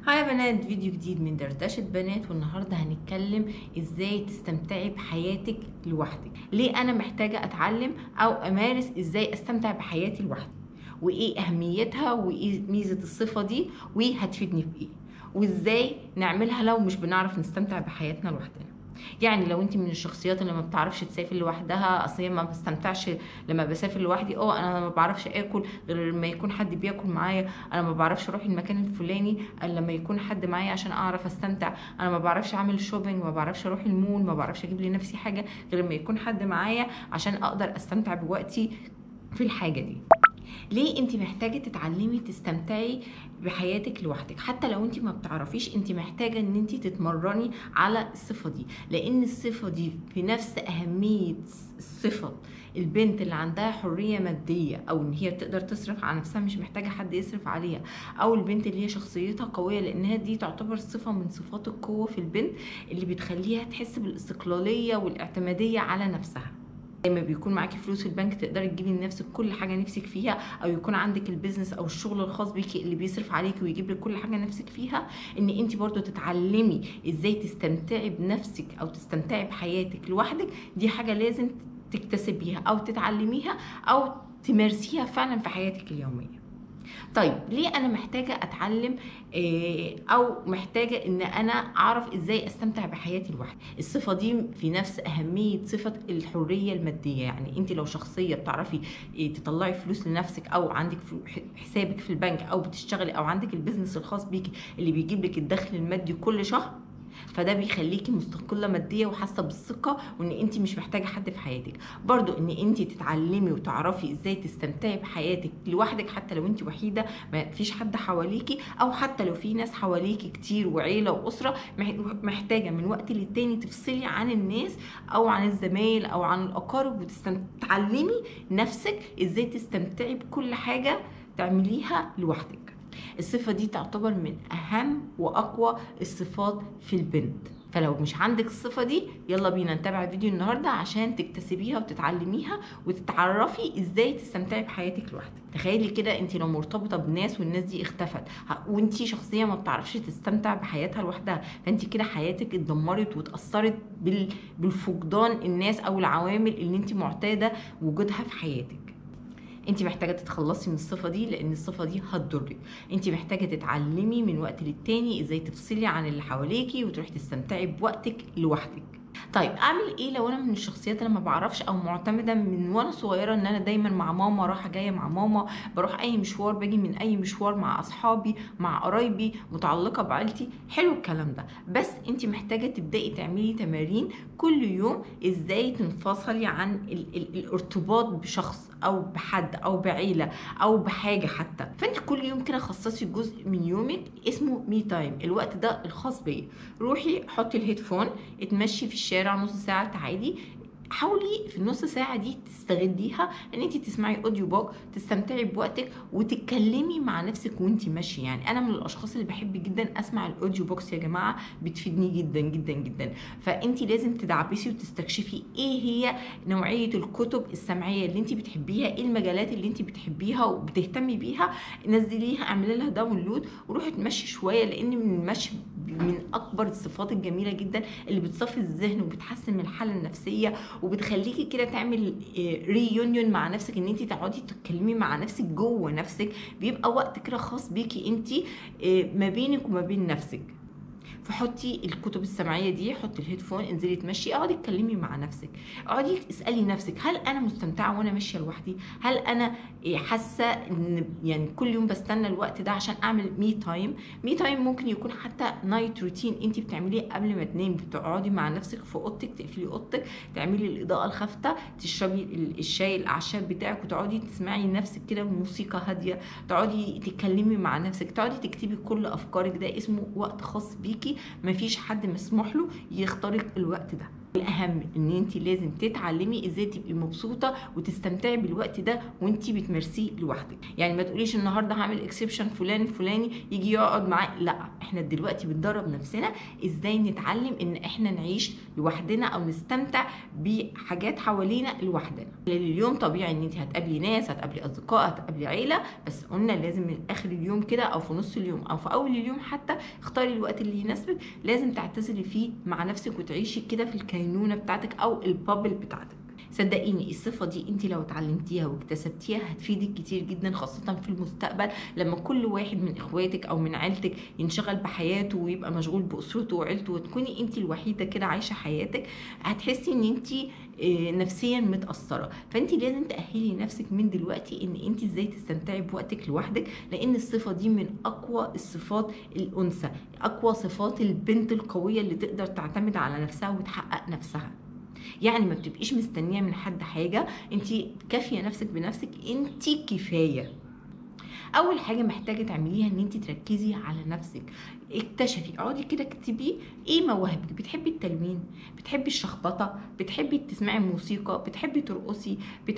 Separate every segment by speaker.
Speaker 1: هاي يا بنات فيديو جديد من دردشة بنات والنهاردة هنتكلم ازاي تستمتعي بحياتك لوحدك ليه انا محتاجة اتعلم او امارس ازاي استمتع بحياتي لوحدي وايه اهميتها وايه ميزة الصفة دي وهتفيدني بايه وازاي نعملها لو مش بنعرف نستمتع بحياتنا لوحدنا يعني لو انت من الشخصيات اللي ما بتعرفش تسافر لوحدها اصل هي ما بستمتعش لما بسافر لوحدي اه انا ما بعرفش اكل غير لما يكون حد بياكل معايا انا ما بعرفش اروح المكان الفلاني الا لما يكون حد معايا عشان اعرف استمتع انا ما بعرفش اعمل شوبينج ما بعرفش اروح المول ما بعرفش اجيب لنفسي حاجه غير لما يكون حد معايا عشان اقدر استمتع بوقتي في الحاجه دي ليه انت محتاجه تتعلمي تستمتعي بحياتك لوحدك حتى لو انت ما بتعرفيش انت محتاجه ان انت تتمرني على الصفه دي لان الصفه دي بنفس اهميه صفه البنت اللي عندها حريه ماديه او ان هي تقدر تصرف على نفسها مش محتاجه حد يصرف عليها او البنت اللي هي شخصيتها قويه لانها دي تعتبر صفه من صفات القوه في البنت اللي بتخليها تحس بالاستقلاليه والاعتماديه على نفسها لما بيكون معاكي فلوس في البنك تقدري تجيبي لنفسك كل حاجه نفسك فيها او يكون عندك البيزنس او الشغل الخاص بيكي اللي بيصرف عليكي ويجيب لك كل حاجه نفسك فيها ان انت برضو تتعلمي ازاي تستمتعي بنفسك او تستمتعي بحياتك لوحدك دي حاجه لازم تكتسبيها او تتعلميها او تمارسيها فعلا في حياتك اليوميه طيب ليه انا محتاجه اتعلم او محتاجه ان انا اعرف ازاي استمتع بحياتي لوحدي الصفه دي في نفس اهميه صفه الحريه الماديه يعني انت لو شخصيه بتعرفي تطلعي فلوس لنفسك او عندك حسابك في البنك او بتشتغلي او عندك البيزنس الخاص بيكي اللي بيجيب لك الدخل المادي كل شهر فده بيخليكي مستقله ماديه وحاسه بالثقه وان انت مش محتاجه حد في حياتك برضو ان انت تتعلمي وتعرفي ازاي تستمتعي بحياتك لوحدك حتى لو انت وحيده ما فيش حد حواليكي او حتى لو في ناس حواليكي كتير وعيله واسره محتاجه من وقت للتاني تفصلي عن الناس او عن الزمايل او عن الاقارب وتتعلمي نفسك ازاي تستمتعي بكل حاجه تعمليها لوحدك الصفه دي تعتبر من اهم واقوى الصفات في البنت فلو مش عندك الصفه دي يلا بينا نتابع فيديو النهارده عشان تكتسبيها وتتعلميها وتتعرفي ازاي تستمتعي بحياتك لوحدك تخيلي كده انت لو مرتبطه بناس والناس دي اختفت وانت شخصيه ما بتعرفش تستمتع بحياتها لوحدها فانت كده حياتك اتدمرت واتاثرت بالفقدان الناس او العوامل اللي انت معتاده وجودها في حياتك انت محتاجه تتخلصي من الصفه دي لان الصفه دي هتضرك انت محتاجه تتعلمي من وقت للتاني ازاي تفصلي عن اللي حواليكي وتروحي تستمتعي بوقتك لوحدك طيب اعمل ايه لو انا من الشخصيات اللي ما بعرفش او معتمده من وانا صغيره ان انا دايما مع ماما رايحه جايه مع ماما بروح اي مشوار باجي من اي مشوار مع اصحابي مع قرايبي متعلقه بعيلتي حلو الكلام ده بس انت محتاجه تبداي تعملي تمارين كل يوم ازاي تنفصلي عن ال ال الارتباط بشخص او بحد او بعيله او بحاجه حتى فانت كل يوم كده خصصي جزء من يومك اسمه مي تايم الوقت ده الخاص بيا روحي حطي الهيدفون اتمشي في الشارع نص ساعه تعالي حاولي في النص ساعة دي تستغليها ان انت تسمعي اوديو بوك تستمتعي بوقتك وتتكلمي مع نفسك وانت ماشية يعني انا من الاشخاص اللي بحب جدا اسمع الاوديو بوكس يا جماعة بتفيدني جدا جدا جدا فانت لازم تدعبسي وتستكشفي ايه هي نوعية الكتب السمعية اللي انت بتحبيها ايه المجالات اللي انت بتحبيها وبتهتمي بيها نزليها اعملي لها داونلود وروحي تمشي شوية لان من المشي من اكبر الصفات الجميله جدا اللي بتصفي الذهن وبتحسن من الحاله النفسيه وبتخليكي كده تعمل ريونيون مع نفسك ان انت تقعدي تتكلمي مع نفسك جوه نفسك بيبقى وقت كده خاص بيكي انت ما بينك وما بين نفسك فحطي الكتب السمعيه دي حطي الهيدفون انزلي تمشي اقعدي اتكلمي مع نفسك اقعدي اسالي نفسك هل انا مستمتعه وانا ماشيه لوحدي هل انا حاسه ان يعني كل يوم بستنى الوقت ده عشان اعمل مي تايم مي تايم ممكن يكون حتى نايت روتين انت بتعمليه قبل ما تنامي بتقعدي مع نفسك في اوضتك تقفلي اوضتك تعملي الاضاءه الخافته تشربي الشاي الاعشاب بتاعك وتقعدي تسمعي نفسك كده موسيقى هاديه تقعدي تتكلمي مع نفسك تقعدي تكتبي كل افكارك ده اسمه وقت خاص بيكي مفيش حد مسموح له يخترق الوقت ده الاهم ان انت لازم تتعلمي ازاي تبقي مبسوطه وتستمتعي بالوقت ده وانت بتمارسيه لوحدك يعني ما تقوليش النهارده هعمل اكسبشن فلان فلاني يجي يقعد معايا لا احنا دلوقتي بندرب نفسنا ازاي نتعلم ان احنا نعيش لوحدنا او نستمتع بحاجات حوالينا لوحدنا اليوم طبيعي ان انت هتقابلي ناس هتقابلي اصدقاء هتقابلي عيله بس قلنا لازم من اخر اليوم كده او في نص اليوم او في اول اليوم حتى اختاري الوقت اللي يناسبك لازم تعتزلي فيه مع نفسك وتعيشي كده في الكينونه بتاعتك او البابل بتاعتك صدقيني الصفة دي انت لو اتعلمتيها واكتسبتيها هتفيدك كتير جدا خاصة في المستقبل لما كل واحد من اخواتك او من عيلتك ينشغل بحياته ويبقى مشغول باسرته وعيلته وتكوني انت الوحيدة كده عايشة حياتك هتحسي ان انت نفسيا متأثرة فانت لازم تأهلي نفسك من دلوقتي ان انت ازاي تستمتعي بوقتك لوحدك لان الصفة دي من اقوى الصفات الانثى اقوى صفات البنت القوية اللي تقدر تعتمد على نفسها وتحقق نفسها يعني ما بتبقيش مستنيه من حد حاجه انت كافيه نفسك بنفسك انت كفايه اول حاجه محتاجه تعمليها ان انت تركزي على نفسك اكتشفي اقعدي كده اكتبي ايه مواهبك بتحبي التلوين بتحبي الشخبطه بتحبي تسمعي موسيقى بتحبي ترقصي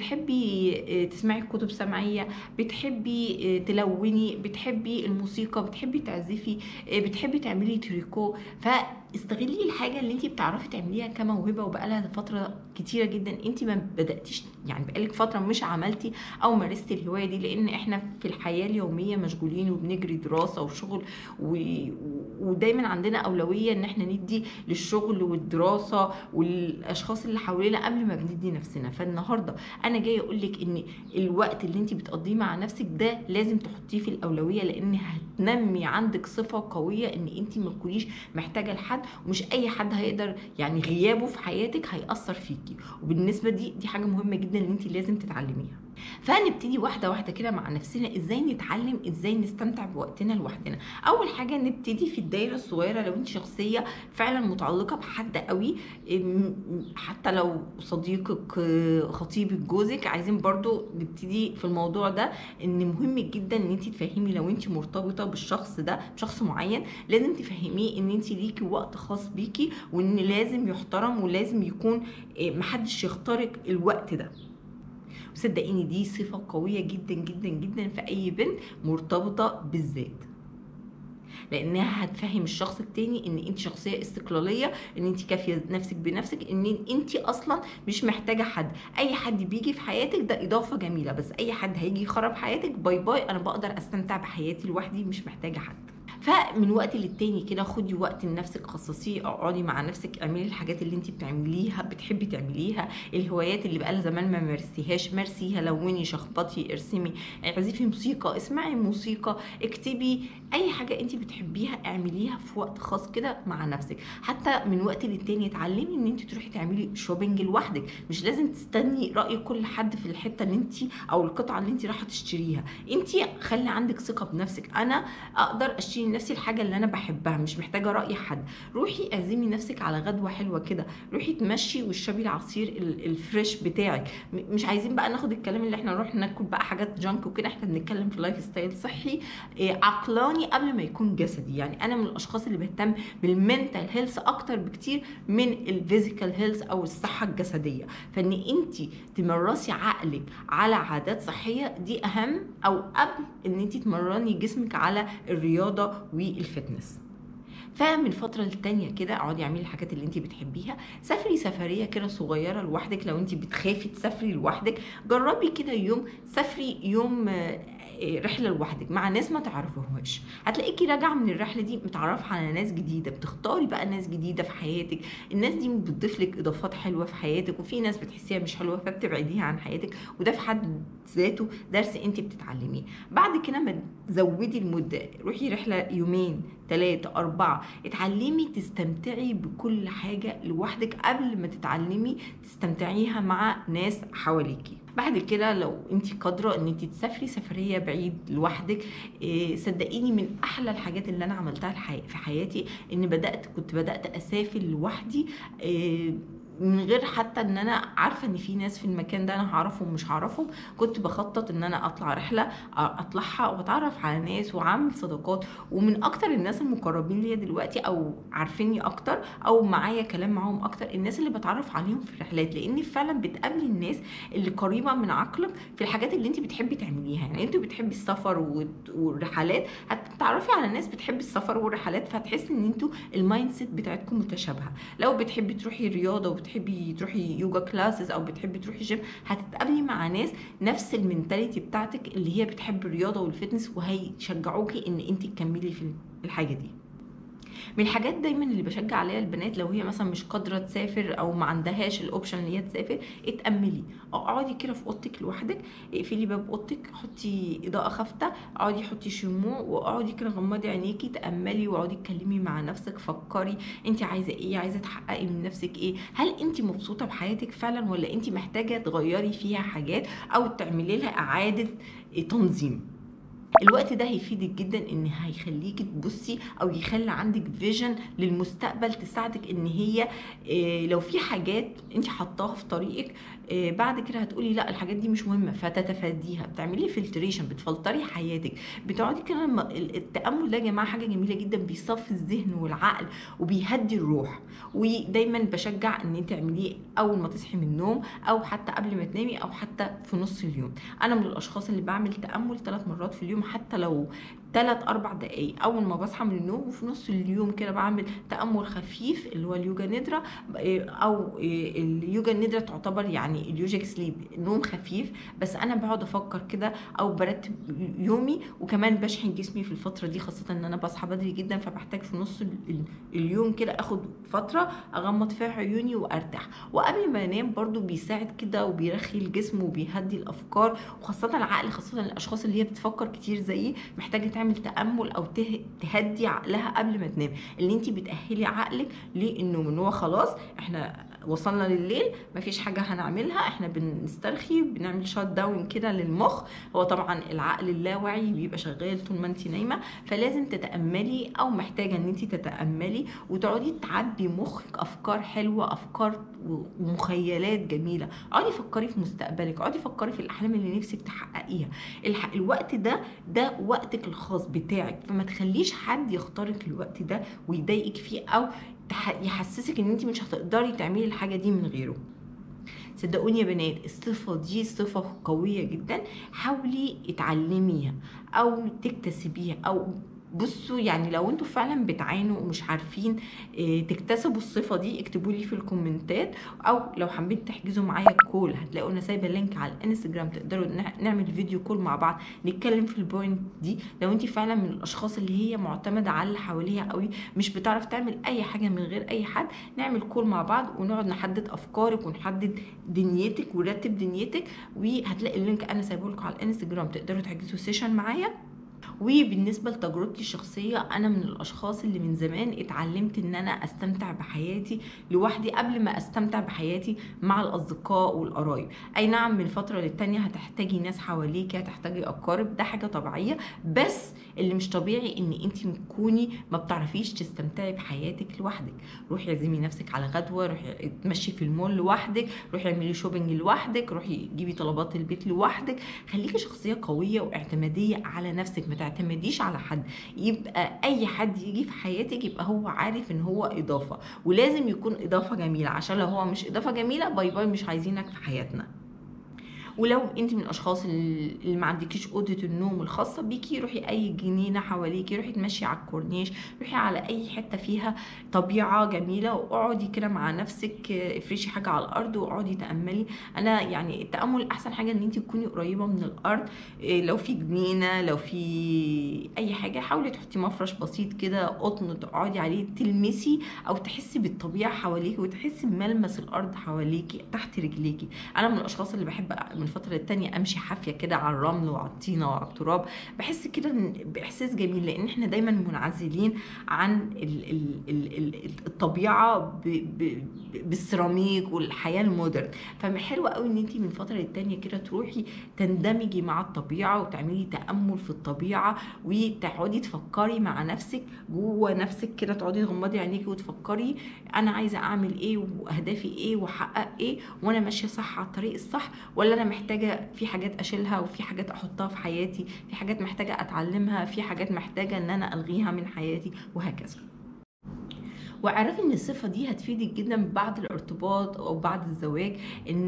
Speaker 1: بتحبي تسمعي كتب سمعيه بتحبي تلوني بتحبي الموسيقى بتحبي تعزفي بتحبي تعملي تريكو فاستغلي الحاجه اللي انت بتعرفي تعمليها كموهبه وبقالها فتره كتيره جدا انت ما بداتيش يعني بقالك فتره مش عملتي او مارستي الهوايه دي لان احنا في الحياه اليوميه مشغولين وبنجري دراسه وشغل و... ودايما عندنا اولويه ان احنا ندي للشغل والدراسه والاشخاص اللي حوالينا قبل ما بندي نفسنا فالنهارده انا جايه اقول لك ان الوقت اللي انت بتقضيه مع نفسك ده لازم تحطيه في الاولويه لان هتنمي عندك صفه قويه ان انت ما تكونيش محتاجه لحد ومش اي حد هيقدر يعني غيابه في حياتك هياثر فيكي وبالنسبه دي دي حاجه مهمه جدا ان انت لازم تتعلميها فنبتدي واحده واحده كده مع نفسنا ازاي نتعلم ازاي نستمتع بوقتنا لوحدنا اول حاجه نبتدي في الدايره الصغيره لو انت شخصيه فعلا متعلقه بحد قوي حتى لو صديقك خطيبك جوزك عايزين برضو نبتدي في الموضوع ده ان مهم جدا ان انت تفهمي لو انت مرتبطه بالشخص ده بشخص معين لازم تفهميه ان انت ليكي وقت خاص بيكي وان لازم يحترم ولازم يكون محدش يخترق الوقت ده وصدقيني دي صفة قوية جدا جدا جدا في أي بنت مرتبطة بالذات لانها هتفهم الشخص التاني ان انت شخصيه استقلاليه ان انت كافيه نفسك بنفسك ان انت اصلا مش محتاجه حد اي حد بيجي في حياتك ده اضافه جميله بس اي حد هيجي يخرب حياتك باي باي انا بقدر استمتع بحياتي لوحدي مش محتاجه حد فمن وقت للتاني كده خدي وقت لنفسك خصصيه اقعدي مع نفسك اعملي الحاجات اللي انت بتعمليها بتحبي تعمليها الهوايات اللي بقالها زمان ما مارستيهاش مارسيها لوني شخبطي ارسمي اعزفي موسيقى اسمعي موسيقى اكتبي اي حاجه انت بتحبيها اعمليها في وقت خاص كده مع نفسك حتى من وقت للتاني اتعلمي ان انت تروحي تعملي شوبينج لوحدك مش لازم تستني راي كل حد في الحته اللي انت او القطعه اللي انت رايحه تشتريها انت خلي عندك ثقه بنفسك انا اقدر اشتري لنفسي الحاجه اللي انا بحبها مش محتاجه راي حد روحي اعزمي نفسك على غدوه حلوه كده روحي تمشي واشربي العصير الفريش بتاعك مش عايزين بقى ناخد الكلام اللي احنا نروح ناكل بقى حاجات جانك وكده احنا بنتكلم في لايف ستايل صحي عقلاني قبل ما يكون جسدي يعني انا من الاشخاص اللي بهتم بالمنتال هيلث اكتر بكتير من الفيزيكال هيلث او الصحه الجسديه فان انت تمرسي عقلك على عادات صحيه دي اهم او قبل ان انت تمرني جسمك على الرياضه والفتنس فمن فترة للتانية كده اقعدي اعملي الحاجات اللي انت بتحبيها سافري سفرية كده صغيرة لوحدك لو انت بتخافي تسافري لوحدك جربي كده يوم سافري يوم رحله لوحدك مع ناس ما تعرفوهاش هتلاقيكي راجعه من الرحله دي متعرفه على ناس جديده بتختاري بقى ناس جديده في حياتك الناس دي بتضيف لك اضافات حلوه في حياتك وفي ناس بتحسيها مش حلوه فبتبعديها عن حياتك وده في حد ذاته درس انت بتتعلميه بعد كده ما تزودي المده روحي رحله يومين ثلاثة أربعة اتعلمي تستمتعي بكل حاجة لوحدك قبل ما تتعلمي تستمتعيها مع ناس حواليكي بعد كده لو انت قادره ان انت تسافري سفريه بعيد لوحدك إيه صدقيني من احلى الحاجات اللي انا عملتها في حياتي ان بدات كنت بدات اسافر لوحدي إيه من غير حتى ان انا عارفه ان في ناس في المكان ده انا هعرفهم مش هعرفهم كنت بخطط ان انا اطلع رحله اطلعها واتعرف على ناس واعمل صداقات ومن اكتر الناس المقربين ليا دلوقتي او عارفيني اكتر او معايا كلام معاهم اكتر الناس اللي بتعرف عليهم في الرحلات لان فعلا بتقابلي الناس اللي قريبه من عقلك في الحاجات اللي انت بتحبي تعمليها يعني انت بتحبي السفر والرحلات هتتعرفي على ناس بتحبي السفر والرحلات فهتحسي ان انتوا المايند سيت بتاعتكم متشابهه لو بتحبي تروحي رياضه وبتحبي تروحي يوجا كلاسز او بتحبي تروحي جيم هتتقابلي مع ناس نفس المينتاليتي بتاعتك اللي هي بتحب الرياضه والفتنس وهيشجعوكي ان انت تكملي في الحاجه دي من الحاجات دايما اللي بشجع عليها البنات لو هي مثلا مش قادره تسافر او ما عندهاش الاوبشن ان هي تسافر اتاملي اقعدي كده في اوضتك لوحدك اقفلي باب اوضتك حطي اضاءه خافته اقعدي حطي شموع واقعدي كده غمضي عينيكي تاملي واقعدي اتكلمي مع نفسك فكري انت عايزه ايه عايزه تحققي من نفسك ايه هل انت مبسوطه بحياتك فعلا ولا انت محتاجه تغيري فيها حاجات او تعملي لها اعاده تنظيم الوقت ده هيفيدك جدا ان هيخليكي تبصي او يخلي عندك فيجن للمستقبل تساعدك ان هي آه، لو في حاجات انت حطاها في طريقك آه، بعد كده هتقولي لا الحاجات دي مش مهمه فتتفاديها بتعملي فلتريشن بتفلتري حياتك بتقعدي كده التامل ده يا جماعه حاجه جميله جدا بيصفي الذهن والعقل وبيهدي الروح ودايما بشجع ان انت تعمليه اول ما تصحي من النوم او حتى قبل ما تنامي او حتى في نص اليوم انا من الاشخاص اللي بعمل تامل ثلاث مرات في اليوم حتى لو ثلاث اربع دقايق اول ما بصحى من النوم وفي نص اليوم كده بعمل تامل خفيف اللي هو اليوجا ندرا او اليوجا ندرا تعتبر يعني اليوجيك سليب نوم خفيف بس انا بقعد افكر كده او برتب يومي وكمان بشحن جسمي في الفتره دي خاصه ان انا بصحى بدري جدا فبحتاج في نص اليوم كده اخد فتره اغمض فيها عيوني وارتاح وقبل ما انام برضو بيساعد كده وبيرخي الجسم وبيهدي الافكار وخاصه العقل خاصه الاشخاص اللي هي بتفكر كتير زيي محتاجه تعمل تعمل تامل او تهدي عقلها قبل ما تنام اللي انت بتاهلي عقلك للنوم ان هو خلاص احنا وصلنا لليل مفيش حاجه هنعملها احنا بنسترخي بنعمل شات داون كده للمخ هو طبعا العقل اللاواعي بيبقى شغال طول ما انت نايمه فلازم تتاملي او محتاجه ان انت تتاملي وتقعدي تعبي مخك افكار حلوه افكار ومخيلات جميله اقعدي فكري في مستقبلك اقعدي فكري في الاحلام اللي نفسك تحققيها الوقت ده ده وقتك الخاص بتاعك فما تخليش حد يختارك الوقت ده ويضايقك فيه او يحسسك ان انت مش هتقدري تعملي الحاجه دي من غيره صدقوني يا بنات الصفه دي صفه قويه جدا حاولي اتعلميها او تكتسبيها او بصوا يعني لو انتوا فعلا بتعانوا ومش عارفين اه تكتسبوا الصفه دي اكتبوا لي في الكومنتات او لو حبيت تحجزوا معايا كول هتلاقوا انا سايبه اللينك على الانستجرام تقدروا نعمل فيديو كول مع بعض نتكلم في البوينت دي لو انت فعلا من الاشخاص اللي هي معتمده على اللي حواليها قوي مش بتعرف تعمل اي حاجه من غير اي حد نعمل كول مع بعض ونقعد نحدد افكارك ونحدد دنيتك ورتب دنيتك وهتلاقي اللينك انا سايبه لكم على الانستجرام تقدروا تحجزوا سيشن معايا وبالنسبه لتجربتي الشخصيه انا من الاشخاص اللي من زمان اتعلمت ان انا استمتع بحياتي لوحدي قبل ما استمتع بحياتي مع الاصدقاء والقرايب اي نعم من فتره للتانيه هتحتاجي ناس حواليك هتحتاجي اقارب ده حاجه طبيعيه بس اللي مش طبيعي ان انت تكوني ما بتعرفيش تستمتعي بحياتك لوحدك روحي اعزمي نفسك على غدوه روحي تمشي في المول لوحدك روحي اعملي شوبينج لوحدك روحي جيبي طلبات البيت لوحدك خليكي شخصيه قويه واعتماديه على نفسك ما تعتمديش على حد يبقى اي حد يجي في حياتك يبقى هو عارف ان هو اضافه ولازم يكون اضافه جميله عشان لو هو مش اضافه جميله باي باي مش عايزينك في حياتنا ولو انت من الاشخاص اللي ما عندكيش اوضه النوم الخاصه بيكي روحي اي جنينه حواليكي روحي تمشي على الكورنيش روحي على اي حته فيها طبيعه جميله واقعدي كده مع نفسك افرشي حاجه على الارض واقعدي تاملي انا يعني التامل احسن حاجه ان انت تكوني قريبه من الارض إيه، لو في جنينه لو في اي حاجه حاولي تحطي مفرش بسيط كده قطن تقعدي عليه تلمسي او تحسي بالطبيعه حواليكي وتحسي بملمس الارض حواليكي تحت رجليكي انا من الاشخاص اللي بحب من من فتره للتانيه امشي حافيه كده على الرمل وعلى الطينه وعلى التراب بحس كده إن- باحساس جميل لان احنا دايما منعزلين عن ال- ال- ال- ال- الطبيعه ب- ب- بالسيراميك والحياه المودرن فحلوه قوي ان انت من فتره للتانيه كده تروحي تندمجي مع الطبيعه وتعملي تامل في الطبيعه وتقعدي تفكري مع نفسك جوه نفسك كده تقعدي تغمضي عينيكي وتفكري انا عايزه اعمل ايه واهدافي ايه واحقق ايه وانا ماشيه صح على الطريق الصح ولا انا محتاجه في حاجات اشيلها وفي حاجات احطها في حياتي في حاجات محتاجه اتعلمها في حاجات محتاجه ان انا الغيها من حياتي وهكذا واعرفي ان الصفه دي هتفيدك جدا بعد الارتباط او بعد الزواج ان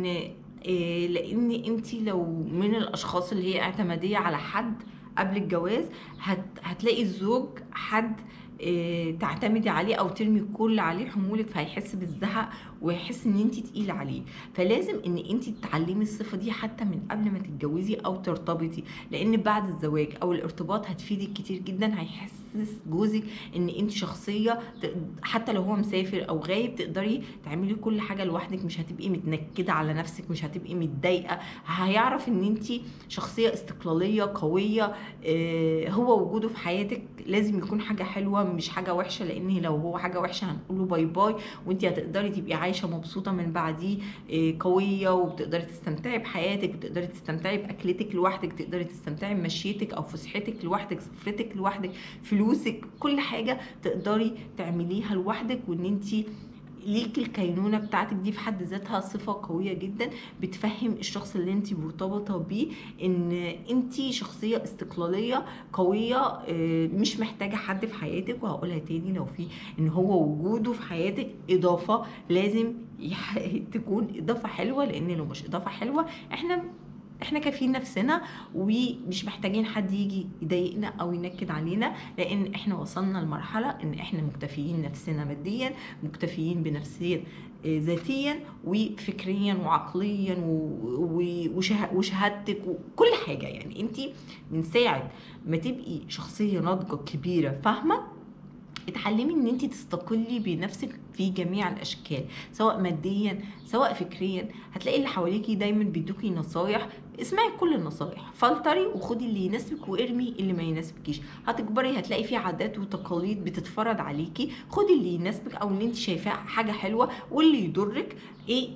Speaker 1: إيه لان انت لو من الاشخاص اللي هي اعتماديه على حد قبل الجواز هت هتلاقي الزوج حد إيه تعتمدي عليه او ترمي كل عليه حمولك فهيحس بالزهق ويحس ان انت تقيله عليه فلازم ان انت تتعلمي الصفه دي حتى من قبل ما تتجوزي او ترتبطي لان بعد الزواج او الارتباط هتفيدك كتير جدا هيحسس جوزك ان انت شخصيه ت- حتى لو هو مسافر او غايب تقدري تعملي كل حاجه لوحدك مش هتبقي متنكده على نفسك مش هتبقي متضايقه هيعرف ان انت شخصيه استقلاليه قويه آه، هو وجوده في حياتك لازم يكون حاجه حلوه مش حاجه وحشه لان لو هو حاجه وحشه هنقول له باي باي وانت هتقدري تبقي عايشه مبسوطه من بعديه آه، قويه وبتقدري تستمتعي بحياتك بتقدري تستمتعي باكلتك لوحدك تقدري تستمتعي بمشيتك او فسحتك لوحدك سفرتك لوحدك فلوسك كل حاجه تقدري تعمليها لوحدك وان انت ليك الكينونه بتاعتك دي في حد ذاتها صفه قويه جدا بتفهم الشخص اللي انت مرتبطه بيه ان انت شخصيه استقلاليه قويه آه، مش محتاجه حد في حياتك وهقولها تاني لو في ان هو وجوده في حياتك اضافه لازم يح- تكون اضافه حلوه لان لو مش اضافه حلوه احنا احنا كافيين نفسنا ومش محتاجين حد يجي يضايقنا او ينكد علينا لان احنا وصلنا لمرحله ان احنا مكتفيين نفسنا ماديا مكتفيين بنفسيا آه، ذاتيا وفكريا وعقليا و- و- وشه- وشهادتك وكل حاجه يعني انت من ساعه ما تبقي شخصيه ناضجه كبيره فاهمه اتعلمي ان انت تستقلي بنفسك في جميع الاشكال سواء ماديا سواء فكريا هتلاقي اللي حواليكي دايما بيدوكي نصايح اسمعي كل النصايح فلتري وخدي اللي يناسبك وارمي اللي ما يناسبكيش هتكبري هتلاقي في عادات وتقاليد بتتفرض عليكي خدي اللي يناسبك او اللي انت شايفاه حاجه حلوه واللي يضرك ايه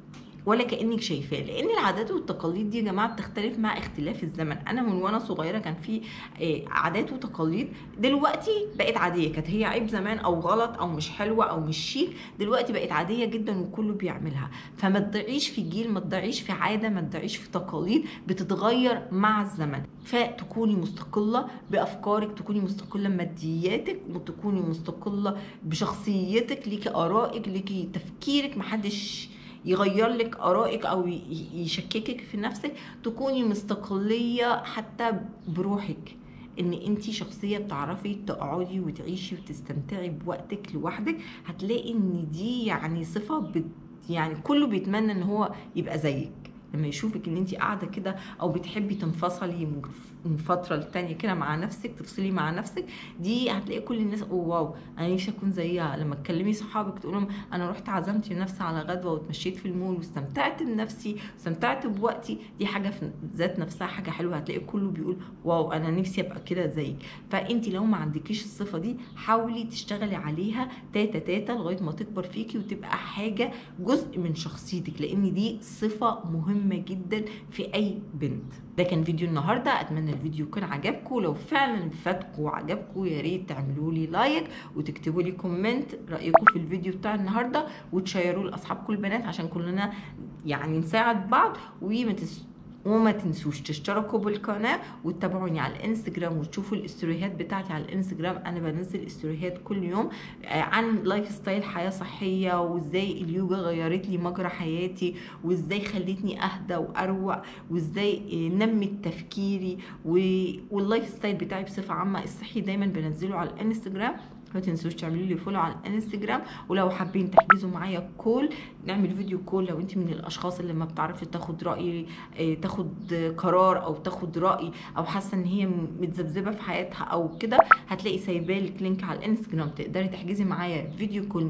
Speaker 1: ولا كانك شايفاه لان العادات والتقاليد دي يا جماعه بتختلف مع اختلاف الزمن انا من وانا صغيره كان في آه، عادات وتقاليد دلوقتي بقت عاديه كانت هي عيب زمان او غلط او مش حلوه او مش شيك دلوقتي بقت عاديه جدا وكله بيعملها فما تضيعيش في جيل ما تضيعيش في عاده ما تضيعيش في تقاليد بتتغير مع الزمن فتكوني مستقله بافكارك تكوني مستقله بمادياتك وتكوني مستقله بشخصيتك ليكي ارائك ليكي تفكيرك محدش يغير لك ارائك او ي- يشككك في نفسك تكوني مستقليه حتى بروحك ان انت شخصيه بتعرفي تقعدي وتعيشي وتستمتعي بوقتك لوحدك هتلاقي ان دي يعني صفه بت يعني كله بيتمنى ان هو يبقى زيك لما يشوفك ان انت قاعده كده او بتحبي تنفصلي من- من فتره للتانيه كده مع نفسك تفصلي مع نفسك دي هتلاقي كل الناس اوه واو انا نفسي اكون زيها لما تكلمي صحابك تقول لهم انا رحت عزمت نفسي على غدوه واتمشيت في المول واستمتعت بنفسي واستمتعت بوقتي دي حاجه في ذات نفسها حاجه حلوه هتلاقي كله بيقول واو انا نفسي ابقى كده زيك فانت لو ما عندكيش الصفه دي حاولي تشتغلي عليها تاتا تاتا لغايه ما تكبر فيكي وتبقى حاجه جزء من شخصيتك لان دي صفه مهمه جدا في اي بنت ده كان فيديو النهارده اتمنى الفيديو يكون عجبكم لو فعلا فاتكم وعجبكم يا ريت تعملوا لي لايك وتكتبوا لي كومنت رايكم في الفيديو بتاع النهارده وتشيروه لاصحابكم البنات عشان كلنا يعني نساعد بعض وما تس... وما تنسوش تشتركوا بالقناة وتتابعوني على الانستجرام وتشوفوا الاستوريهات بتاعتي على الانستجرام انا بنزل استوريهات كل يوم آه، عن لايف ستايل حياة صحية وازاي اليوجا غيرت لي مجرى حياتي وازاي خلتني اهدى واروق وازاي آه، نمت تفكيري و- واللايف ستايل بتاعي بصفة عامة الصحي دايما بنزله على الانستجرام ما تنسوش تعملوا لي فولو على الانستجرام ولو حابين تحجزوا معايا كول نعمل فيديو كول لو انت من الاشخاص اللي ما بتعرفي تاخد راي آه، تاخد قرار او تاخد راي او حاسه ان هي متذبذبه في حياتها او كده هتلاقي سايبالك لينك على الانستجرام تقدري تحجزي معايا فيديو كول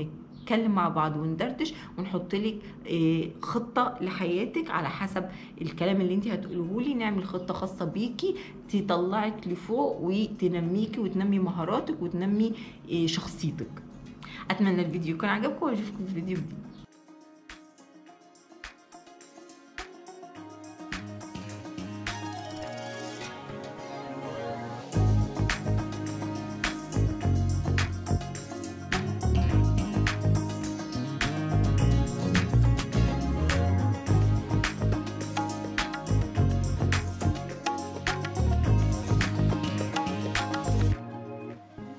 Speaker 1: نتكلم مع بعض وندردش ونحط لك آه، خطه لحياتك على حسب الكلام اللي انت هتقوله لي نعمل خطه خاصه بيكي تطلعك لفوق وتنميكي وتنمي مهاراتك وتنمي آه، شخصيتك اتمنى الفيديو يكون عجبكم واشوفكم في فيديو جديد